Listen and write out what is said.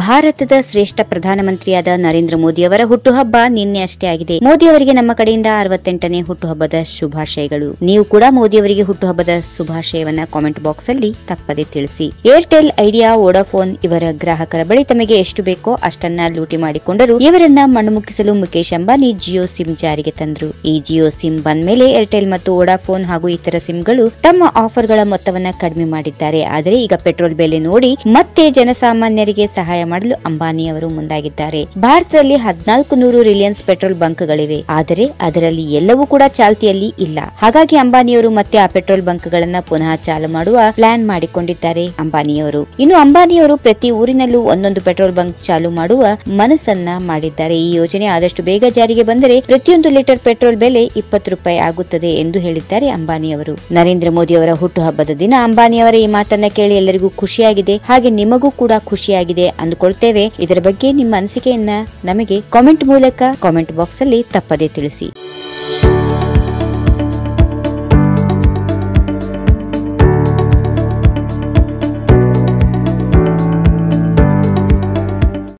ಭಾರತದ ಶ್ರೇಷ್ಠ ಪ್ರಧಾನಮಂತ್ರಿಯಾದ ನರೇಂದ್ರ ಮೋದಿ ಅವರ ಹುಟ್ಟುಹಬ್ಬ ನಿನ್ನೆ ಅಷ್ಟೇ ಆಗಿದೆ ಮೋದಿ ಅವರಿಗೆ ನಮ್ಮ ಕಡೆಯಿಂದ ಅರವತ್ತೆಂಟನೇ ಹುಟ್ಟುಹಬ್ಬದ ಶುಭಾಶಯಗಳು ನೀವು ಕೂಡ ಮೋದಿ ಅವರಿಗೆ ಹುಟ್ಟುಹಬ್ಬದ ಶುಭಾಶಯವನ್ನ ಕಾಮೆಂಟ್ ಬಾಕ್ಸ್ ಅಲ್ಲಿ ತಪ್ಪದೆ ತಿಳಿಸಿ ಏರ್ಟೆಲ್ ಐಡಿಯಾ ವೋಡಾಫೋನ್ ಇವರ ಗ್ರಾಹಕರ ಬಳಿ ತಮಗೆ ಎಷ್ಟು ಬೇಕೋ ಅಷ್ಟನ್ನ ಲೂಟಿ ಮಾಡಿಕೊಂಡರು ಇವರನ್ನ ಮಣ್ಣು ಮುಕ್ಕಿಸಲು ಮುಖೇಶ್ ಅಂಬಾನಿ ಜಿಯೋ ಸಿಮ್ ಜಾರಿಗೆ ತಂದ್ರು ಈ ಜಿಯೋ ಸಿಮ್ ಬಂದ್ಮೇಲೆ ಏರ್ಟೆಲ್ ಮತ್ತು ವೋಡಾಫೋನ್ ಹಾಗೂ ಇತರ ಸಿಮ್ಗಳು ತಮ್ಮ ಆಫರ್ಗಳ ಮೊತ್ತವನ್ನ ಕಡಿಮೆ ಮಾಡಿದ್ದಾರೆ ಆದರೆ ಈಗ ಪೆಟ್ರೋಲ್ ಬೆಲೆ ನೋಡಿ ಮತ್ತೆ ಜನಸಾಮಾನ್ಯರಿಗೆ ಸಹಾಯ ಮಾಡಲು ಅಂಬಾನಿ ಅವರು ಮುಂದಾಗಿದ್ದಾರೆ ಭಾರತದಲ್ಲಿ ಹದಿನಾಲ್ಕು ನೂರು ರಿಲಿಯನ್ಸ್ ಪೆಟ್ರೋಲ್ ಬಂಕ್ಗಳಿವೆ ಆದರೆ ಅದರಲ್ಲಿ ಎಲ್ಲವೂ ಕೂಡ ಚಾಲ್ತಿಯಲ್ಲಿ ಇಲ್ಲ ಹಾಗಾಗಿ ಅಂಬಾನಿಯವರು ಮತ್ತೆ ಆ ಪೆಟ್ರೋಲ್ ಬಂಕ್ಗಳನ್ನ ಪುನಃ ಚಾಲು ಮಾಡುವ ಪ್ಲಾನ್ ಮಾಡಿಕೊಂಡಿದ್ದಾರೆ ಅಂಬಾನಿಯವರು ಇನ್ನು ಅಂಬಾನಿಯವರು ಪ್ರತಿ ಊರಿನಲ್ಲೂ ಒಂದೊಂದು ಪೆಟ್ರೋಲ್ ಬಂಕ್ ಚಾಲು ಮಾಡುವ ಮನಸ್ಸನ್ನ ಮಾಡಿದ್ದಾರೆ ಈ ಯೋಜನೆ ಆದಷ್ಟು ಬೇಗ ಜಾರಿಗೆ ಬಂದರೆ ಪ್ರತಿಯೊಂದು ಲೀಟರ್ ಪೆಟ್ರೋಲ್ ಬೆಲೆ ಇಪ್ಪತ್ತು ರೂಪಾಯಿ ಆಗುತ್ತದೆ ಎಂದು ಹೇಳಿದ್ದಾರೆ ಅಂಬಾನಿಯವರು ನರೇಂದ್ರ ಮೋದಿ ಅವರ ಹುಟ್ಟುಹಬ್ಬದ ದಿನ ಅಂಬಾನಿಯವರ ಈ ಮಾತನ್ನ ಕೇಳಿ ಎಲ್ಲರಿಗೂ ಖುಷಿಯಾಗಿದೆ ಹಾಗೆ ನಿಮಗೂ ಕೂಡ ಖುಷಿಯಾಗಿದೆ ಅಂದುಕೊಳ್ತೇವೆ ಇದರ ಬಗ್ಗೆ ನಿಮ್ಮ ಅನಿಸಿಕೆಯನ್ನ ನಮಗೆ ಕಾಮೆಂಟ್ ಮೂಲಕ ಕಾಮೆಂಟ್ ಬಾಕ್ಸ್ ಅಲ್ಲಿ ತಪ್ಪದೆ ತಿಳಿಸಿ